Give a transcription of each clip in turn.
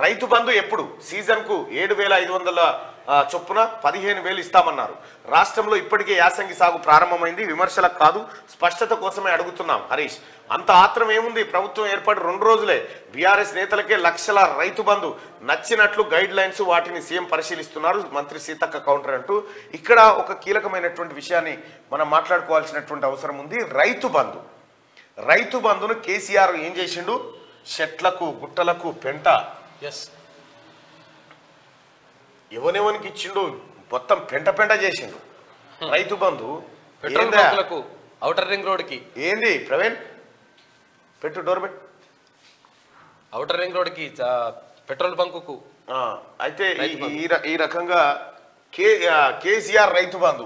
రైతు బంధు ఎప్పుడు సీజన్ కు ఏడు వేల ఐదు వందల ఆ, చొప్పున పదిహేను వేలు ఇస్తామన్నారు రాష్ట్రంలో ఇప్పటికే యాసంగి సాగు ప్రారంభమైంది విమర్శలకు కాదు స్పష్టత కోసమే అడుగుతున్నాం హరీష్ అంత ఆత్రం ఏముంది ప్రభుత్వం ఏర్పడి రెండు రోజులే బీఆర్ఎస్ నేతలకే లక్షల రైతు బంధు నచ్చినట్లు గైడ్ లైన్స్ వాటిని సీఎం పరిశీలిస్తున్నారు మంత్రి సీతక్క కౌంటర్ అంటూ ఇక్కడ ఒక కీలకమైనటువంటి విషయాన్ని మనం మాట్లాడుకోవాల్సినటువంటి అవసరం ఉంది రైతు బంధు రైతు బంధును కేసీఆర్ ఏం చేసిండు చెట్లకు గుట్టలకు పెంట ఎస్ ఎవనెవనికి ఇచ్చిండు మొత్తం పెంట పెంట చేసిండు రైతు బంధు పెట్రోల్ ఏందా? బంకులకు అవుటర్ రింగ్ రోడ్ కి ఏంది ప్రవీణ్ పెట్టు డోర్ పెట్టు అవుటర్ రింగ్ రోడ్ కి ఆ, పెట్రోల్ బంకుకు ఆ, అయితే ఈ- రైతు బంధు. ఈ ర- ఈ రకంగా కే ఆ, కేసీఆర్ రైతు బంధు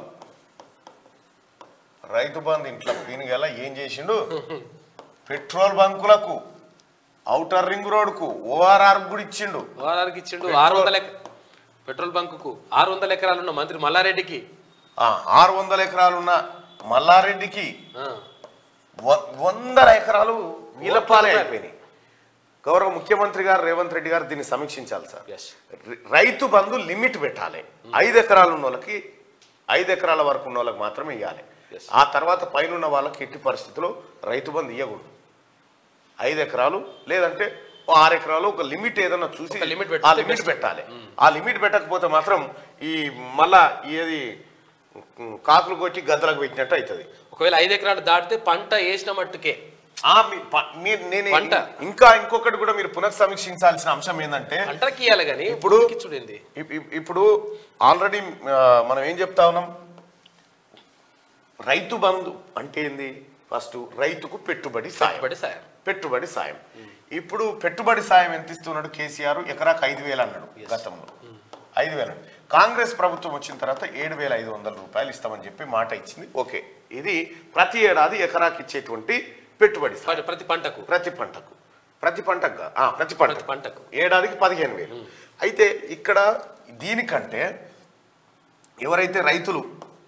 రైతు బంధు ఇంట్లో పీనుగల ఏం చేసిండు పెట్రోల్ బంకులకు ఔటర్ రింగ్ రోడ్కు ఓఆర్ఆర్ కూడా ఇచ్చిండు వారానికి ఇచ్చిండు ఆరు వందల ఎక- పెట్రోల్ బంకుకు ఆరు వందల ఎకరాలు ఉన్న మంత్రి మల్లారెడ్డికి ఆ, ఆరు వందల ఎకరాలున్న మల్లారెడ్డికి ఆ, వ- వందల ఎకరాలు వీలపాలే అయిపోయినాయి గౌరవ ముఖ్యమంత్రి గారు రేవంత్ రెడ్డి గారు దీన్ని సమీక్షించాలి సార్ yes. ర- రైతు బంధు లిమిట్ పెట్టాలి ఐదు ఎకరాలు ఉన్న వాళ్ళకి ఐదు ఎకరాల వరకు ఉన్న వాళ్ళకి మాత్రమే ఇవ్వాలి Yes. ఆ తర్వాత పైన ఉన్న వాళ్ళకి ఎట్టి పరిస్థితుల్లో రైతు బంధు ఇవ్వకూడదు ఐదు ఎకరాలు లేదంటే ఓ ఆరు ఎకరాలు ఒక లిమిట్ ఏదైనా చూసి ఒక limit ఆ పెడితే లిమిట్ best. పెట్టాలి ఆ లిమిట్ పెట్టకపోతే మాత్రం ఈ మళ్ళా ఏది ఉమ్, కాకులు కొట్టి గద్దలకు పెట్టినట్టు అవుతుంది ఒకవేళ ఐదు ఎకరాలు దాటితే పంట వేసిన మట్టుకే ఆ మీ- ప- మీరు నేను పంట. ఇంకా ఇంకొకటి కూడా మీరు పునఃసమీక్షించాల్సిన అంశం ఏంటంటే పంటకి ఇవ్వాలి కానీ ఇప్పుడు- చూడండి ఇప్- ఇప్- ఇప్పుడు ఆల్రెడీ మనం ఏం చెప్తా ఉన్నాం రైతు బంధు అంటే ఏంది ఫస్ట్ రైతుకు పెట్టుబడి సాయం పెట్టుబడి సాయం పెట్టుబడి సాయం ఇప్పుడు పెట్టుబడి సాయం ఎంత ఇస్తున్నాడు కేసీఆర్ ఎకరాకు ఐదు వేలు అన్నాడు గతంలో ఐదు వేలు అన్నాడు. కాంగ్రెస్ ప్రభుత్వం వచ్చిన తర్వాత ఏడు వేల ఐదు వందల రూపాయలు ఇస్తామని చెప్పి మాట ఇచ్చింది ఓకే ఇది ప్రతి ఏడాది ఎకరాకి ఇచ్చేటువంటి పెట్టుబడి సాయం ప్రతి- ప్రతి పంటకు ప్రతి పంటకు ప్రతి పంటకు కాదు. ఆ, ప్రతి పంట ప్రతి పంటకు ఏడాదికి పదిహేను వేలు అయితే ఇక్కడ దీనికంటే ఎవరైతే రైతులు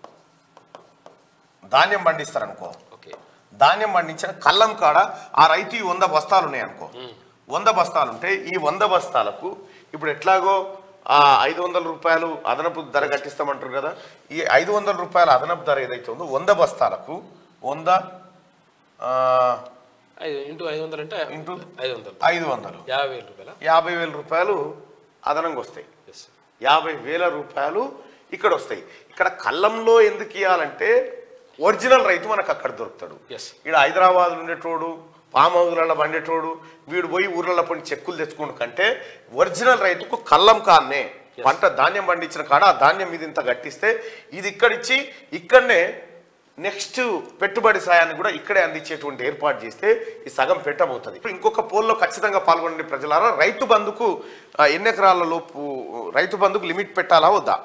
ధాన్యం పండిస్తారనుకో ఓకే ధాన్యం పండించిన కళ్ళం కాడ ఆ రైతు ఈ వంద బస్తాలు ఉన్నాయి అనుకో వంద బస్తాలు ఉంటే ఈ వంద బస్తాలకు ఇప్పుడు ఎట్లాగో ఆ ఐదు వందల రూపాయలు అదనపు ధర కట్టిస్తామంటారు కదా ఈ ఐదు వందల రూపాయల అదనపు ధర ఏదైతే ఉందో వంద బస్తాలకు వంద ఆ, ఐదు ఇంటూ ఐదు వందలు అంటే ఇంటూ ఐదు వందలు ఐదు వందలు యాభై వేల రూపాయల యాభై వేల రూపాయలు అదనంగా వస్తాయి ఎస్ యాభై వేల రూపాయలు ఇక్కడ వస్తాయి ఇక్కడ కళ్ళంలో ఎందుకు ఇవ్వాలంటే ఒరిజినల్ రైతు మనకు అక్కడ దొరుకుతాడు ఎస్ ఇక్కడ హైదరాబాద్ ఉండేటోడు పామ్ హౌజ్లలో పండేటోడు వీడు పోయి ఊర్లలో పోయి చెక్కులు తెచ్చుకోండు కంటే ఒరిజినల్ రైతుకు కళ్ళం కాన్నే పంట ధాన్యం పండించిన కాడ ఆ ధాన్యం మీద ఇంత గట్టిస్తే ఇది ఇక్కడిచ్చి ఇక్కడనే నెక్స్ట్ పెట్టుబడి సాయాన్ని కూడా ఇక్కడే అందించేటువంటి ఏర్పాటు చేస్తే ఈ సగం పెట్టబోతుంది ఇప్పుడు ఇంకొక పోల్లో ఖచ్చితంగా పాల్గొనండి ప్రజలారా రైతు బంధుకు ఆ, ఎన్ని ఎకరాల లోపు రైతు బంధుకు లిమిట్ పెట్టాలా వద్దా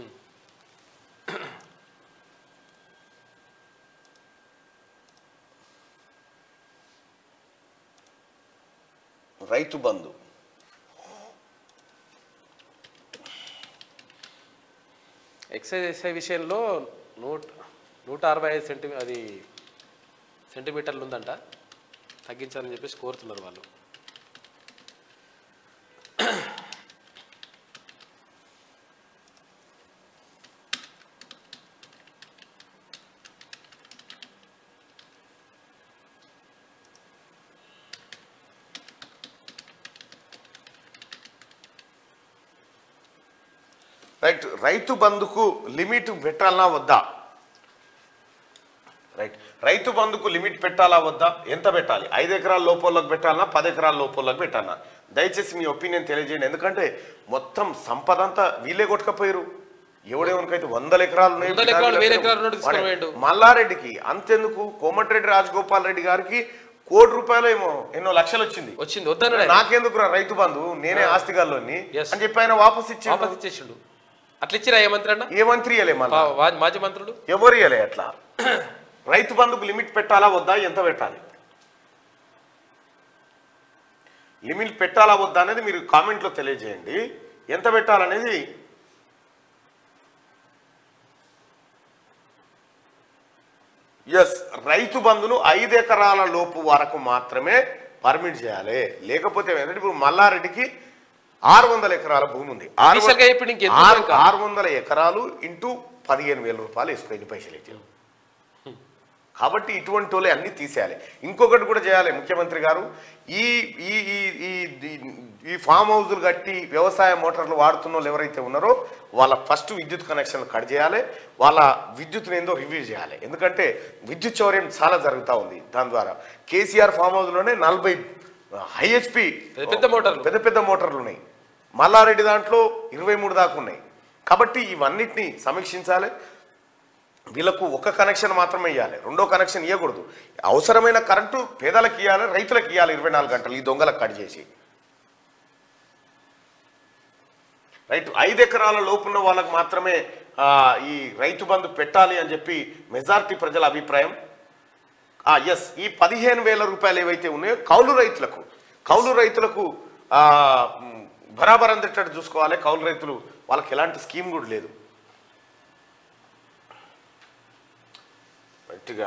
రైతు బంధు ఎక్సైజ్ ఎస్ఐ విషయంలో నూట నూట అరవై ఐదు సెంటీ అది సెంటీమీటర్లు ఉందంట తగ్గించాలని చెప్పేసి కోరుతున్నారు వాళ్ళు రైట్ రైతు బంధుకు లిమిట్ పెట్టాలా వద్దా రైట్ రైతు బంధుకు లిమిట్ పెట్టాలా వద్దా ఎంత పెట్టాలి ఐదు ఎకరాల లోపలకు పెట్టాలన్నా పది ఎకరాల లోపలకు పెట్టాలన్నా దయచేసి మీ ఒపీనియన్ తెలియజేయండి ఎందుకంటే మొత్తం సంపద అంతా వీళ్ళే కొట్టుకపోయారు ఎవడేమనుకైతే వందల ఎకరాలు ఉన్నాయి, వందల ఎకరాలు, వేల ఎకరాలు ఉన్నోడు తీసుకొని వాడే- పోయిండు. మల్లారెడ్డికి అంతెందుకు కోమటిరెడ్డి రాజగోపాల్ రెడ్డి గారికి కోటి రూపాయలు ఏమో ఎన్నో లక్షలు వచ్చింది వచ్చింది వద్దన్నాడు ఆయన. నాకెందుకు రైతు బంధు నేనే ఆస్తిగాల్లోని Yes. అని చెప్పి ఆయన వాపస్ ఇచ్చి వాపస్ ఇచ్చేసిండు అట్లా ఇచ్చిరా ఏ మంత్రి అన్న ఏ మంత్రి ఇయ్యలే మళ్ళా పా- వా- మాజీ మంత్రులు ఎవరు ఇయ్యలే అట్లా రైతు బంధుకు లిమిట్ పెట్టాలా వద్దా ఎంత పెట్టాలి లిమిట్ పెట్టాలా వద్దా అనేది మీరు కామెంట్లో తెలియజేయండి ఎంత పెట్టాలనేది ఎస్ రైతు బంధును ఐదు ఎకరాల లోపు వరకు మాత్రమే పర్మిట్ చేయాలి లేకపోతే ఏంటంటే ఇప్పుడు మల్లారెడ్డికి ఆరు వందల ఎకరాల భూమి ఉంది ఆరు Initial గా ఇప్పుడు ఇంకెంత ఉంది ఆరు- ఇంకా? ఆరు వందల ఎకరాలు ఇంటూ పదిహేను వేల రూపాయలు వేసుకో ఎన్ని పైసలు అయితే కాబట్టి ఇటువంటి వాళ్ళే అన్ని తీసేయాలి ఇంకొకటి కూడా చేయాలి ముఖ్యమంత్రి గారు ఈ ఈ ఈ ఈ- ఈ- ఈ ఫామ్ హౌజులు కట్టి వ్యవసాయ మోటార్లు వాడుతున్న వాళ్ళు ఎవరైతే ఉన్నారో వాళ్ళ ఫస్ట్ విద్యుత్ కనెక్షన్లు కట్ చేయాలి వాళ్ళ విద్యుత్ని ఏందో రివ్యూ చేయాలి ఎందుకంటే విద్యుత్ చౌర్యం చాలా జరుగుతూ ఉంది దాని ద్వారా కేసీఆర్ ఫామ్ హౌస్లోనే నలభై హైహెచ్పి పెద్ద పెద్ద మోటార్లు. పెద్ద పెద్ద మోటార్లు ఉన్నాయి మల్లారెడ్డి దాంట్లో ఇరవై మూడు దాకా ఉన్నాయి కాబట్టి ఇవన్నిటిని సమీక్షించాలి వీళ్ళకు ఒక కనెక్షన్ మాత్రమే ఇవ్వాలి రెండో కనెక్షన్ ఇవ్వకూడదు అవసరమైన కరెంటు పేదలకు ఇవ్వాలి రైతులకు ఇవ్వాలి ఇరవై నాలుగు గంటలు ఈ దొంగలకు కట్ చేసి రైట్ ఐదు ఎకరాల లోపున్న వాళ్ళకు మాత్రమే ఆ, ఈ రైతు బంధు పెట్టాలి అని చెప్పి మెజారిటీ ప్రజల అభిప్రాయం ఎస్ ఈ పదిహేను వేల రూపాయలు ఏవైతే ఉన్నాయో కౌలు రైతులకు కౌలు రైతులకు ఆ, మ్, బరాబర్ అందేటట్టు చూసుకోవాలి కౌలు రైతులు వాళ్ళకి ఎలాంటి స్కీమ్ కూడా లేదు గట్టిగా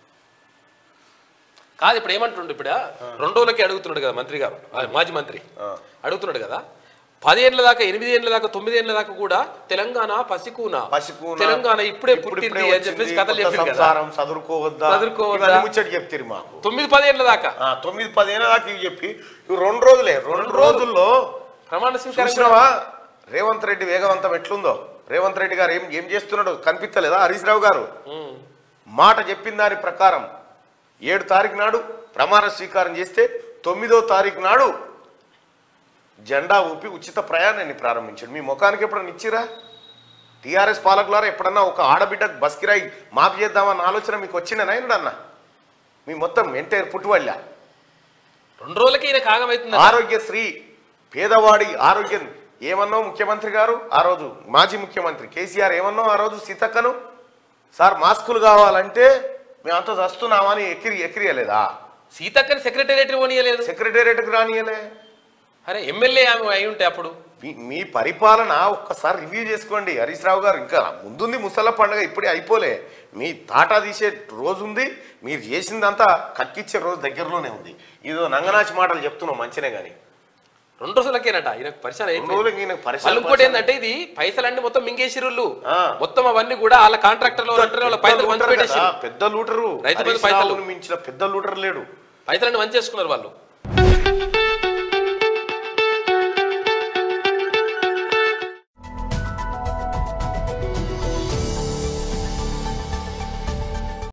కాదు ఇప్పుడు ఏమంటుండు ఇప్పుడు రెండు రోజులకి అడుగుతున్నాడు కదా మంత్రి గారు ఆ, మాజీ మంత్రి ఆ. అడుగుతున్నాడు కదా పదేళ్ల దాకా ఎనిమిది ఏళ్ళ దాకా తొమ్మిది ఏళ్ళ దాకా కూడా తెలంగాణ పసికూన పసికూన తెలంగాణ ఇప్పుడే ఇప్పుడు పుట్టింది ఇప్పుడే అని చెప్పేసి వచ్చింది, కథలు కొత్త చెప్పింది కదా సంసారం చదువుకోవద్దా చదువుకోవద్దా? ఇవన్నీ ముచ్చట చెప్తారు మాకు తొమ్మిది పదేళ్ల దాకా ఆ, తొమ్మిది పదిహేను దాకా ఇవి చెప్పి ఇవి రెండు రోజులే రెండు రోజుల్లో ప్రమాణ స్వీకారం కూడా- చూసినావా రేవంత్ రెడ్డి వేగవంతం ఎట్లుందో రేవంత్ రెడ్డి గారు ఏం ఏం చేస్తున్నాడు కనిపించలేదా హరీష్ రావు గారు ఉమ్. మాట చెప్పిన దాని ప్రకారం ఏడు తారీఖు నాడు ప్రమాణ స్వీకారం చేస్తే తొమ్మిదో తారీఖు నాడు జెండా ఊపి ఉచిత ప్రయాణాన్ని ప్రారంభించాడు మీ ముఖానికి ఎప్పుడన్నా ఇచ్చిరా టీఆర్ఎస్ పాలకులారా ఎప్పుడన్నా ఒక ఆడబిడ్డ బస్ కిరాయి మాఫీ చేద్దామన్న ఆలోచన మీకు వచ్చిందనా అన్న మీ మొత్తం ఎంటైర్ పుట్టువల్ల రెండు రోజులకి ఈయన కాగమవుతుంది ఆరోగ్యశ్రీ పేదవాడి ఆరోగ్యం ఏమన్నావు ముఖ్యమంత్రి గారు ఆ రోజు మాజీ ముఖ్యమంత్రి కేసీఆర్ ఏమన్నావు ఆ రోజు సీతక్కను సార్ మాస్కులు కావాలంటే మేమంతా చస్తున్నామని ఎక్కిరి ఎక్కిరియలేదా సీతక్కని సెక్రటేరియట్ పోనీయలేదు సెక్రటేరియట్కి రానియలే అరే ఎమ్మెల్యే ఆమె అయి ఉంటే అప్పుడు మీ- మీ పరిపాలన ఒక్కసారి రివ్యూ చేసుకోండి హరీష్ రావు గారు ఇంకా ముందుంది ముసల పండుగ ఇప్పుడే అయిపోలే మీ తాటా తీసే రోజు ఉంది మీరు చేసిందంతా కక్కిచ్చే రోజు దగ్గరలోనే ఉంది ఇదో నంగనాచి మాటలు చెప్తున్నాం మంచినే కానీ రెండు రోజులకేనట ఈయనకు పరిచయం రెండు అయిపోయింది రోజులకి ఈయనకు పరిచయం మళ్ళీ ఇంకోటి ఏంటంటే ఇది పైసలన్నీ మొత్తం మింగేసిరుళ్ళు ఆ. మొత్తం అవన్నీ కూడా వాళ్ళ కాంట్రాక్టర్లు వాళ్ళ పైసలు పెద్ద పంచి లూటర్ పెట్టేసి కదా, పెద్ద లూటరు రైతు బంధు హరీష్ పైసలు. రావును మించిన పెద్ద లూటర్ లేడు పైసలన్నీ మంచి చేసుకున్నారు వాళ్ళు